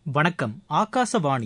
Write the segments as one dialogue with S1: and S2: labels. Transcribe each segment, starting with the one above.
S1: வணக்கம் ஆகாசவாணி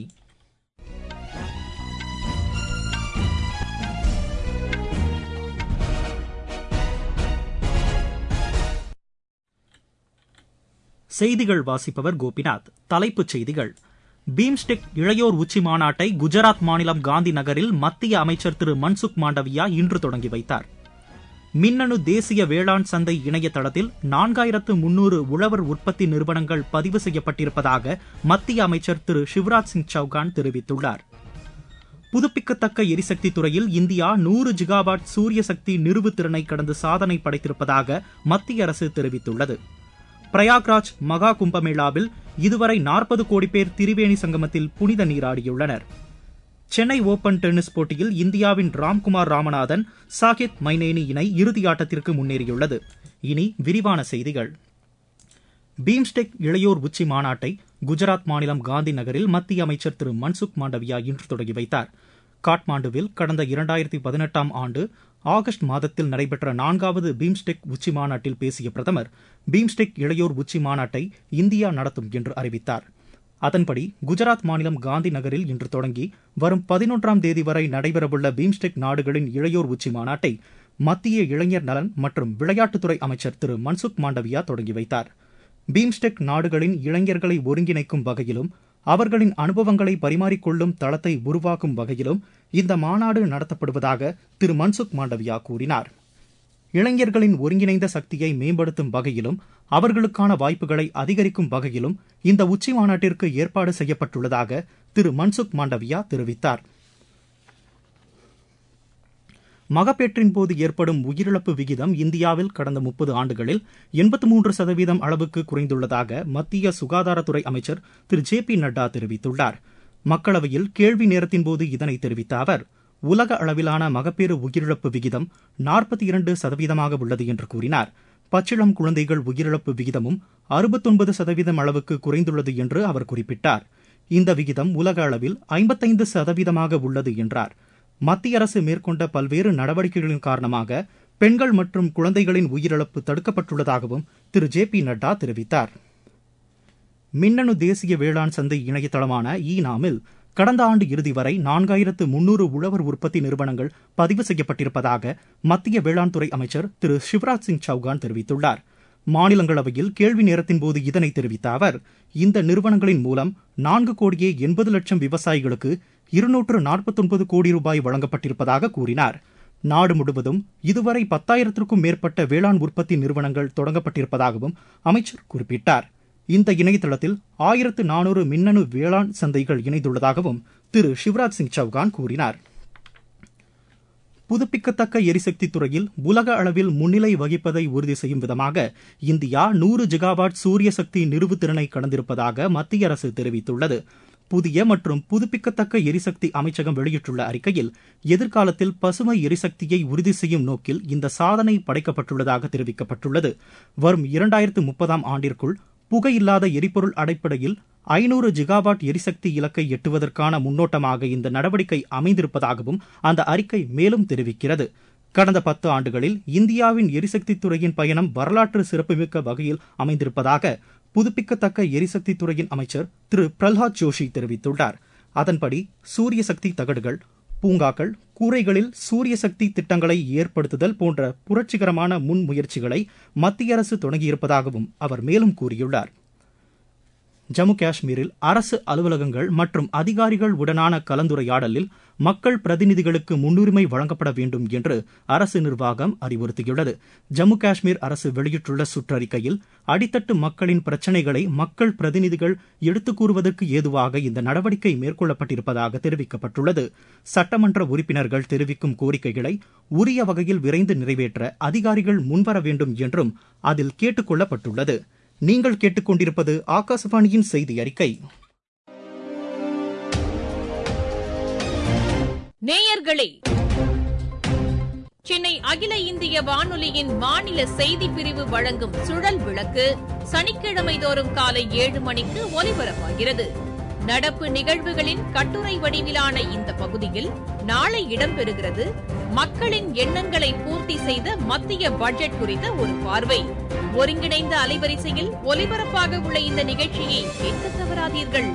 S1: செய்திகள் வாசிப்பவர் கோபிநாத் தலைப்புச் செய்திகள் பீம்ஸ்டெக் இளையோர் உச்சி மாநாட்டை குஜராத் மாநிலம் காந்தி நகரில் மத்திய அமைச்சர் திரு மன்சுக் மாண்டவியா இன்று தொடங்கி வைத்தார் மின்னணு தேசிய வேளாண் சந்தை இணையதளத்தில் நான்காயிரத்து முன்னூறு உழவர் உற்பத்தி நிறுவனங்கள் பதிவு செய்யப்பட்டிருப்பதாக மத்திய அமைச்சர் திரு சிவராஜ் சிங் சௌகான் தெரிவித்துள்ளார் புதுப்பிக்கத்தக்க எரிசக்தி துறையில் இந்தியா நூறு ஜிகாவாட் சூரிய சக்தி நிறுவு திறனை கடந்து சாதனை படைத்திருப்பதாக மத்திய அரசு தெரிவித்துள்ளது பிரயாக்ராஜ் மகா கும்பமேளாவில் இதுவரை நாற்பது கோடி பேர் திரிவேணி சங்கமத்தில் புனித நீராடியுள்ளனர் சென்னை ஓபன் டென்னிஸ் போட்டியில் இந்தியாவின் ராம்குமார் ராமநாதன் சாகித் மைனேனி இணை இறுதியாட்டத்திற்கு முன்னேறியுள்ளது இனி விரிவான செய்திகள் பீம்ஸ்டெக் இளையோர் உச்சி மாநாட்டை குஜராத் மாநிலம் காந்தி நகரில் மத்திய அமைச்சர் திரு மன்சுக் மாண்டவியா இன்று தொடங்கி வைத்தார் காட்மாண்டுவில் கடந்த இரண்டாயிரத்தி பதினெட்டாம் ஆண்டு ஆகஸ்ட் மாதத்தில் நடைபெற்ற நான்காவது பீம்ஸ்டெக் உச்சி மாநாட்டில் பேசிய பிரதமர் பீம்ஸ்டெக் இளையோர் உச்சி மாநாட்டை இந்தியா நடத்தும் என்று அறிவித்தார் அதன்படி குஜராத் மாநிலம் காந்தி நகரில் இன்று தொடங்கி வரும் பதினொன்றாம் தேதி வரை நடைபெறவுள்ள பீம்ஸ்டெக் நாடுகளின் இளையோர் உச்சி மாநாட்டை மத்திய இளைஞர் நலன் மற்றும் விளையாட்டுத்துறை அமைச்சர் திரு மன்சுக் மாண்டவியா தொடங்கி வைத்தார் பீம்ஸ்டெக் நாடுகளின் இளைஞர்களை ஒருங்கிணைக்கும் வகையிலும் அவர்களின் அனுபவங்களை பரிமாறிக்கொள்ளும் தளத்தை உருவாக்கும் வகையிலும் இந்த மாநாடு நடத்தப்படுவதாக திரு மன்சுக் மாண்டவியா கூறினார் இளைஞர்களின் ஒருங்கிணைந்த சக்தியை மேம்படுத்தும் வகையிலும் அவர்களுக்கான வாய்ப்புகளை அதிகரிக்கும் வகையிலும் இந்த உச்சி மாநாட்டிற்கு ஏற்பாடு செய்யப்பட்டுள்ளதாக திரு மன்சுக் மாண்டவியா தெரிவித்தார் மகப்பேற்றின் போது ஏற்படும் உயிரிழப்பு விகிதம் இந்தியாவில் கடந்த முப்பது ஆண்டுகளில் எண்பத்தி மூன்று சதவீதம் அளவுக்கு குறைந்துள்ளதாக மத்திய சுகாதாரத்துறை அமைச்சர் திரு ஜே பி நட்டா தெரிவித்துள்ளார் மக்களவையில் கேள்வி நேரத்தின் போது இதனை தெரிவித்த அவர் உலக அளவிலான மகப்பேறு உயிரிழப்பு விகிதம் நாற்பத்தி இரண்டு சதவீதமாக உள்ளது என்று கூறினார் பச்சிளம் குழந்தைகள் உயிரிழப்பு விகிதமும் அறுபத்தொன்பது சதவீதம் அளவுக்கு குறைந்துள்ளது என்று அவர் குறிப்பிட்டார் இந்த விகிதம் உலக அளவில் ஐம்பத்தைந்து சதவீதமாக உள்ளது என்றார் மத்திய அரசு மேற்கொண்ட பல்வேறு நடவடிக்கைகளின் காரணமாக பெண்கள் மற்றும் குழந்தைகளின் உயிரிழப்பு தடுக்கப்பட்டுள்ளதாகவும் திரு ஜே பி நட்டா தெரிவித்தார் மின்னணு தேசிய வேளாண் சந்தை இணையதளமான இ நாமில் கடந்த ஆண்டு இறுதி வரை நான்காயிரத்து முன்னூறு உழவர் உற்பத்தி நிறுவனங்கள் பதிவு செய்யப்பட்டிருப்பதாக மத்திய வேளாண் துறை அமைச்சர் திரு சிவராஜ் சிங் சௌகான் தெரிவித்துள்ளார் மாநிலங்களவையில் கேள்வி நேரத்தின் போது இதனை தெரிவித்த அவர் இந்த நிறுவனங்களின் மூலம் நான்கு கோடியே எண்பது லட்சம் விவசாயிகளுக்கு இருநூற்று நாற்பத்தொன்பது கோடி ரூபாய் வழங்கப்பட்டிருப்பதாக கூறினார் நாடு முழுவதும் இதுவரை பத்தாயிரத்திற்கும் மேற்பட்ட வேளாண் உற்பத்தி நிறுவனங்கள் தொடங்கப்பட்டிருப்பதாகவும் அமைச்சர் குறிப்பிட்டார் இந்த இணையதளத்தில் ஆயிரத்து நானூறு மின்னணு வேளாண் சந்தைகள் இணைந்துள்ளதாகவும் திரு சிவராஜ் சிங் சௌகான் கூறினார் புதுப்பிக்கத்தக்க எரிசக்தி துறையில் உலக அளவில் முன்னிலை வகிப்பதை உறுதி செய்யும் விதமாக இந்தியா நூறு ஜிகாவாட் சூரிய சக்தி நிறுவு திறனை கடந்திருப்பதாக மத்திய அரசு தெரிவித்துள்ளது புதிய மற்றும் புதுப்பிக்கத்தக்க எரிசக்தி அமைச்சகம் வெளியிட்டுள்ள அறிக்கையில் எதிர்காலத்தில் பசுமை எரிசக்தியை உறுதி செய்யும் நோக்கில் இந்த சாதனை படைக்கப்பட்டுள்ளதாக தெரிவிக்கப்பட்டுள்ளது வரும் இரண்டாயிரத்து முப்பதாம் ஆண்டிற்குள் புகையில்லாத எரிபொருள் அடிப்படையில் ஐநூறு ஜிகாவாட் எரிசக்தி இலக்கை எட்டுவதற்கான முன்னோட்டமாக இந்த நடவடிக்கை அமைந்திருப்பதாகவும் அந்த அறிக்கை மேலும் தெரிவிக்கிறது கடந்த பத்து ஆண்டுகளில் இந்தியாவின் எரிசக்தி துறையின் பயணம் வரலாற்று சிறப்புமிக்க வகையில் அமைந்திருப்பதாக புதுப்பிக்கத்தக்க எரிசக்தி துறையின் அமைச்சர் திரு பிரல்ஹாத் ஜோஷி தெரிவித்துள்ளார் அதன்படி சூரிய சக்தி தகடுகள் பூங்காக்கள் கூரைகளில் சூரிய சக்தி திட்டங்களை ஏற்படுத்துதல் போன்ற புரட்சிகரமான முன்முயற்சிகளை மத்திய அரசு தொடங்கியிருப்பதாகவும் அவர் மேலும் கூறியுள்ளார் ஜம்மு காஷ்மீரில் அரசு அலுவலகங்கள் மற்றும் அதிகாரிகள் உடனான கலந்துரையாடலில் மக்கள் பிரதிநிதிகளுக்கு முன்னுரிமை வழங்கப்பட வேண்டும் என்று அரசு நிர்வாகம் அறிவுறுத்தியுள்ளது ஜம்மு காஷ்மீர் அரசு வெளியிட்டுள்ள சுற்றறிக்கையில் அடித்தட்டு மக்களின் பிரச்சினைகளை மக்கள் பிரதிநிதிகள் எடுத்துக் கூறுவதற்கு ஏதுவாக இந்த நடவடிக்கை மேற்கொள்ளப்பட்டிருப்பதாக தெரிவிக்கப்பட்டுள்ளது சட்டமன்ற உறுப்பினர்கள் தெரிவிக்கும் கோரிக்கைகளை உரிய வகையில் விரைந்து நிறைவேற்ற அதிகாரிகள் முன்வர வேண்டும் என்றும் அதில் கேட்டுக் கொள்ளப்பட்டுள்ளது நீங்கள் கேட்டுக்கொண்டிருப்பது ஆகாசவாணியின் செய்தி அறிக்கை
S2: நேயர்களே சென்னை அகில இந்திய வானொலியின் மாநில செய்தி பிரிவு வழங்கும் சுழல் விளக்கு சனிக்கிழமை தோறும் காலை ஏழு மணிக்கு ஒலிபரப்பாகிறது நடப்பு நிகழ்வுகளின் கட்டுரை வடிவிலான இந்த பகுதியில் நாளை இடம்பெறுகிறது மக்களின் எண்ணங்களை பூர்த்தி செய்த மத்திய பட்ஜெட் குறித்த ஒரு பார்வை ஒருங்கிணைந்த அலைவரிசையில் ஒலிபரப்பாக உள்ள இந்த நிகழ்ச்சியை கேட்க தவறாதீர்கள்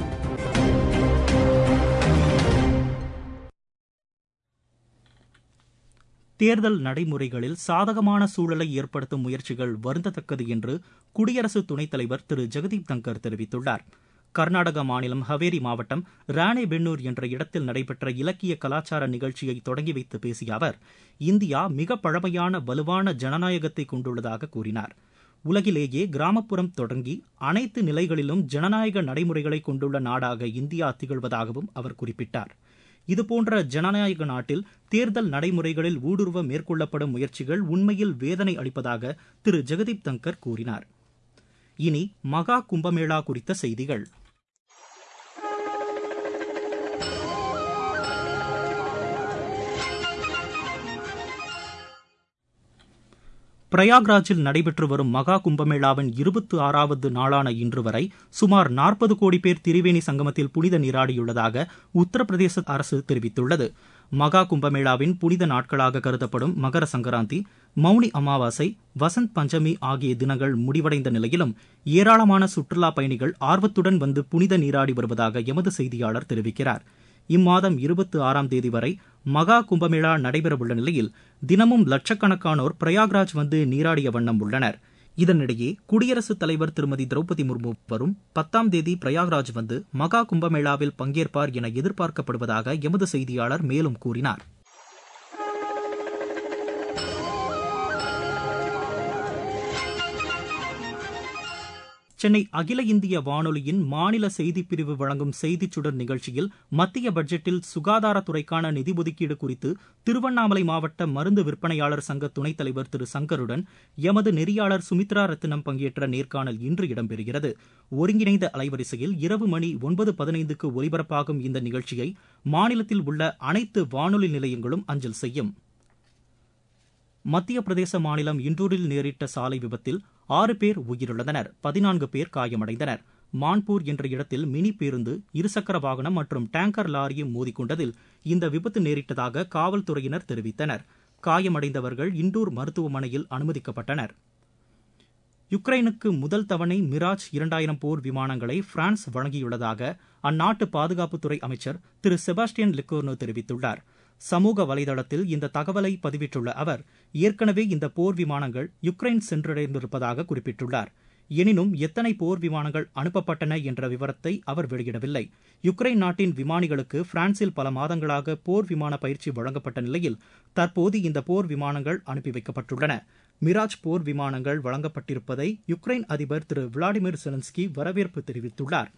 S1: தேர்தல் நடைமுறைகளில் சாதகமான சூழலை ஏற்படுத்தும் முயற்சிகள் வருந்தத்தக்கது என்று குடியரசு துணைத் தலைவர் திரு ஜெகதீப் தங்கர் தெரிவித்துள்ளார் கர்நாடக மாநிலம் ஹவேரி மாவட்டம் ராணேபென்னூர் என்ற இடத்தில் நடைபெற்ற இலக்கிய கலாச்சார நிகழ்ச்சியை தொடங்கி வைத்து பேசிய அவர் இந்தியா மிக பழமையான வலுவான ஜனநாயகத்தை கொண்டுள்ளதாக கூறினார் உலகிலேயே கிராமப்புறம் தொடங்கி அனைத்து நிலைகளிலும் ஜனநாயக நடைமுறைகளை கொண்டுள்ள நாடாக இந்தியா திகழ்வதாகவும் அவர் குறிப்பிட்டார் இதுபோன்ற ஜனநாயக நாட்டில் தேர்தல் நடைமுறைகளில் ஊடுருவ மேற்கொள்ளப்படும் முயற்சிகள் உண்மையில் வேதனை அளிப்பதாக திரு ஜெகதீப் தங்கர் கூறினார் இனி மகா கும்பமேளா குறித்த செய்திகள் பிரயாக்ராஜில் நடைபெற்று வரும் மகா கும்பமேளாவின் இருபத்தி ஆறாவது நாளான இன்று வரை சுமார் நாற்பது கோடி பேர் திரிவேணி சங்கமத்தில் புனித நீராடியுள்ளதாக உத்தரப்பிரதேச அரசு தெரிவித்துள்ளது மகா கும்பமேளாவின் புனித நாட்களாக கருதப்படும் மகர சங்கராந்தி மௌனி அமாவாசை வசந்த் பஞ்சமி ஆகிய தினங்கள் முடிவடைந்த நிலையிலும் ஏராளமான சுற்றுலா பயணிகள் ஆர்வத்துடன் வந்து புனித நீராடி வருவதாக எமது செய்தியாளர் தெரிவிக்கிறார் இம்மாதம் இருபத்தி ஆறாம் தேதி வரை மகா கும்பமேளா நடைபெறவுள்ள நிலையில் தினமும் லட்சக்கணக்கானோர் பிரயாக்ராஜ் வந்து நீராடிய வண்ணம் உள்ளனர் இதனிடையே குடியரசுத் தலைவர் திருமதி திரௌபதி முர்மு வரும் பத்தாம் தேதி பிரயாக்ராஜ் வந்து மகா கும்பமேளாவில் பங்கேற்பார் என எதிர்பார்க்கப்படுவதாக எமது செய்தியாளர் மேலும் கூறினார் சென்னை அகில இந்திய வானொலியின் மாநில செய்திப் பிரிவு வழங்கும் செய்திச் சுடர் நிகழ்ச்சியில் மத்திய பட்ஜெட்டில் சுகாதாரத்துறைக்கான நிதி ஒதுக்கீடு குறித்து திருவண்ணாமலை மாவட்ட மருந்து விற்பனையாளர் சங்க துணைத் தலைவர் திரு சங்கருடன் எமது நெறியாளர் சுமித்ரா ரத்தினம் பங்கேற்ற நேர்காணல் இன்று இடம்பெறுகிறது ஒருங்கிணைந்த அலைவரிசையில் இரவு மணி ஒன்பது பதினைந்துக்கு ஒலிபரப்பாகும் இந்த நிகழ்ச்சியை மாநிலத்தில் உள்ள அனைத்து வானொலி நிலையங்களும் அஞ்சல் செய்யும் மத்திய பிரதேச மாநிலம் இண்டூரில் நேரிட்ட சாலை விபத்தில் ஆறு பேர் உயிரிழந்தனர் பதினான்கு பேர் காயமடைந்தனர் மான்பூர் என்ற இடத்தில் மினி பேருந்து இருசக்கர வாகனம் மற்றும் டேங்கர் லாரியும் மோதிக்கொண்டதில் இந்த விபத்து நேரிட்டதாக காவல்துறையினர் தெரிவித்தனர் காயமடைந்தவர்கள் இண்டூர் மருத்துவமனையில் அனுமதிக்கப்பட்டனர் யுக்ரைனுக்கு முதல் தவணை மிராஜ் இரண்டாயிரம் போர் விமானங்களை பிரான்ஸ் வழங்கியுள்ளதாக அந்நாட்டு பாதுகாப்புத்துறை அமைச்சர் திரு செபாஸ்டியன் லிக்கோர்னோ தெரிவித்துள்ளார் சமூக வலைதளத்தில் இந்த தகவலை பதிவிட்டுள்ள அவர் ஏற்கனவே இந்த போர் விமானங்கள் யுக்ரைன் சென்றடைந்திருப்பதாக குறிப்பிட்டுள்ளார் எனினும் எத்தனை போர் விமானங்கள் அனுப்பப்பட்டன என்ற விவரத்தை அவர் வெளியிடவில்லை யுக்ரைன் நாட்டின் விமானிகளுக்கு பிரான்சில் பல மாதங்களாக போர் விமான பயிற்சி வழங்கப்பட்ட நிலையில் தற்போது இந்த போர் விமானங்கள் அனுப்பி வைக்கப்பட்டுள்ளன மிராஜ் போர் விமானங்கள் வழங்கப்பட்டிருப்பதை யுக்ரைன் அதிபர் திரு விளாடிமிர் செலன்ஸ்கி வரவேற்பு தெரிவித்துள்ளார்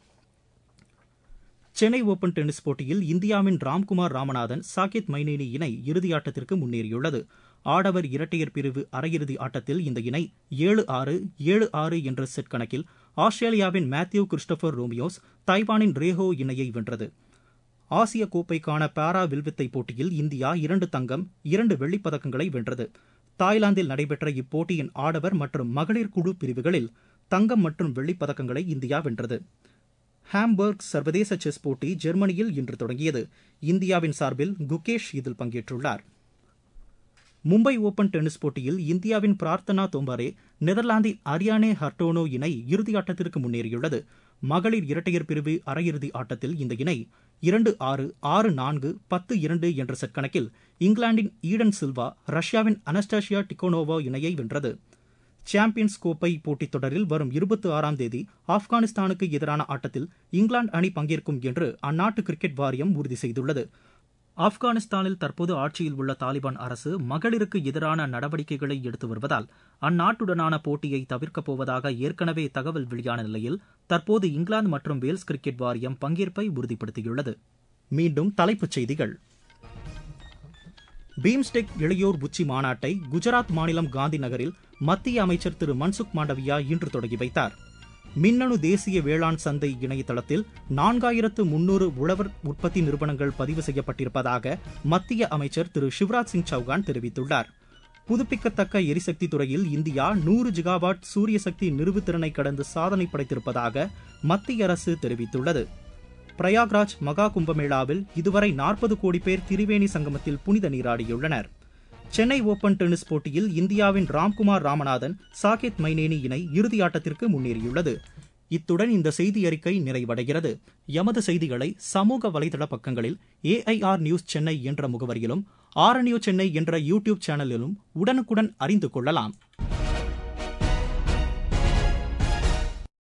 S1: சென்னை ஓபன் டென்னிஸ் போட்டியில் இந்தியாவின் ராம்குமார் ராமநாதன் சாகித் மைனேனி இணை இறுதியாட்டத்திற்கு முன்னேறியுள்ளது ஆடவர் இரட்டையர் பிரிவு அரையிறுதி ஆட்டத்தில் இந்த இணை ஏழு ஆறு ஏழு ஆறு என்ற செட் கணக்கில் ஆஸ்திரேலியாவின் மேத்யூ கிறிஸ்டபர் ரோமியோஸ் தைவானின் ரேஹோ இணையை வென்றது ஆசிய கோப்பைக்கான பாரா வில்வித்தை போட்டியில் இந்தியா இரண்டு தங்கம் இரண்டு வெள்ளிப் பதக்கங்களை வென்றது தாய்லாந்தில் நடைபெற்ற இப்போட்டியின் ஆடவர் மற்றும் மகளிர் குழு பிரிவுகளில் தங்கம் மற்றும் வெள்ளிப் பதக்கங்களை இந்தியா வென்றது ஹாம்பர்க் சர்வதேச செஸ் போட்டி ஜெர்மனியில் இன்று தொடங்கியது இந்தியாவின் சார்பில் குகேஷ் இதில் பங்கேற்றுள்ளார் மும்பை ஓபன் டென்னிஸ் போட்டியில் இந்தியாவின் பிரார்த்தனா தோம்பாரே நெதர்லாந்தின் அரியானே ஹர்டோனோ இணை இறுதியாட்டத்திற்கு முன்னேறியுள்ளது மகளிர் இரட்டையர் பிரிவு அரையிறுதி ஆட்டத்தில் இந்த இணை இரண்டு ஆறு ஆறு நான்கு பத்து இரண்டு என்ற செட் கணக்கில் இங்கிலாந்தின் ஈடன் சில்வா ரஷ்யாவின் அனஸ்டாஷியா டிகோனோவா இணையை வென்றது சாம்பியன்ஸ் கோப்பை போட்டித் தொடரில் வரும் இருபத்தி ஆறாம் தேதி ஆப்கானிஸ்தானுக்கு எதிரான ஆட்டத்தில் இங்கிலாந்து அணி பங்கேற்கும் என்று அந்நாட்டு கிரிக்கெட் வாரியம் உறுதி செய்துள்ளது ஆப்கானிஸ்தானில் தற்போது ஆட்சியில் உள்ள தாலிபான் அரசு மகளிருக்கு எதிரான நடவடிக்கைகளை எடுத்து வருவதால் அந்நாட்டுடனான போட்டியை தவிர்க்கப் போவதாக ஏற்கனவே தகவல் வெளியான நிலையில் தற்போது இங்கிலாந்து மற்றும் வேல்ஸ் கிரிக்கெட் வாரியம் பங்கேற்பை உறுதிப்படுத்தியுள்ளது மீண்டும் தலைப்புச் செய்திகள் பீம்ஸ்டெக் இளையோர் உச்சி மாநாட்டை குஜராத் மாநிலம் காந்தி நகரில் மத்திய அமைச்சர் திரு மன்சுக் மாண்டவியா இன்று தொடங்கி வைத்தார் மின்னணு தேசிய வேளாண் சந்தை இணையதளத்தில் நான்காயிரத்து முன்னூறு உழவர் உற்பத்தி நிறுவனங்கள் பதிவு செய்யப்பட்டிருப்பதாக மத்திய அமைச்சர் திரு சிவராஜ் சிங் சௌகான் தெரிவித்துள்ளார் புதுப்பிக்கத்தக்க எரிசக்தி துறையில் இந்தியா நூறு ஜிகாவாட் சூரிய சக்தி நிறுவுத்திறனை கடந்து சாதனை படைத்திருப்பதாக மத்திய அரசு தெரிவித்துள்ளது பிரயாக்ராஜ் மகா கும்பமேளாவில் இதுவரை நாற்பது கோடி பேர் திரிவேணி சங்கமத்தில் புனித நீராடியுள்ளனர் சென்னை ஓபன் டென்னிஸ் போட்டியில் இந்தியாவின் ராம்குமார் ராமநாதன் சாகேத் மைனேனி இணை இறுதியாட்டத்திற்கு முன்னேறியுள்ளது இத்துடன் இந்த செய்தி அறிக்கை நிறைவடைகிறது எமது செய்திகளை சமூக வலைதள பக்கங்களில் ஏஐஆர் நியூஸ் சென்னை என்ற முகவரியிலும் ஆர்என்யூ சென்னை என்ற யூடியூப் சேனலிலும் உடனுக்குடன் அறிந்து கொள்ளலாம்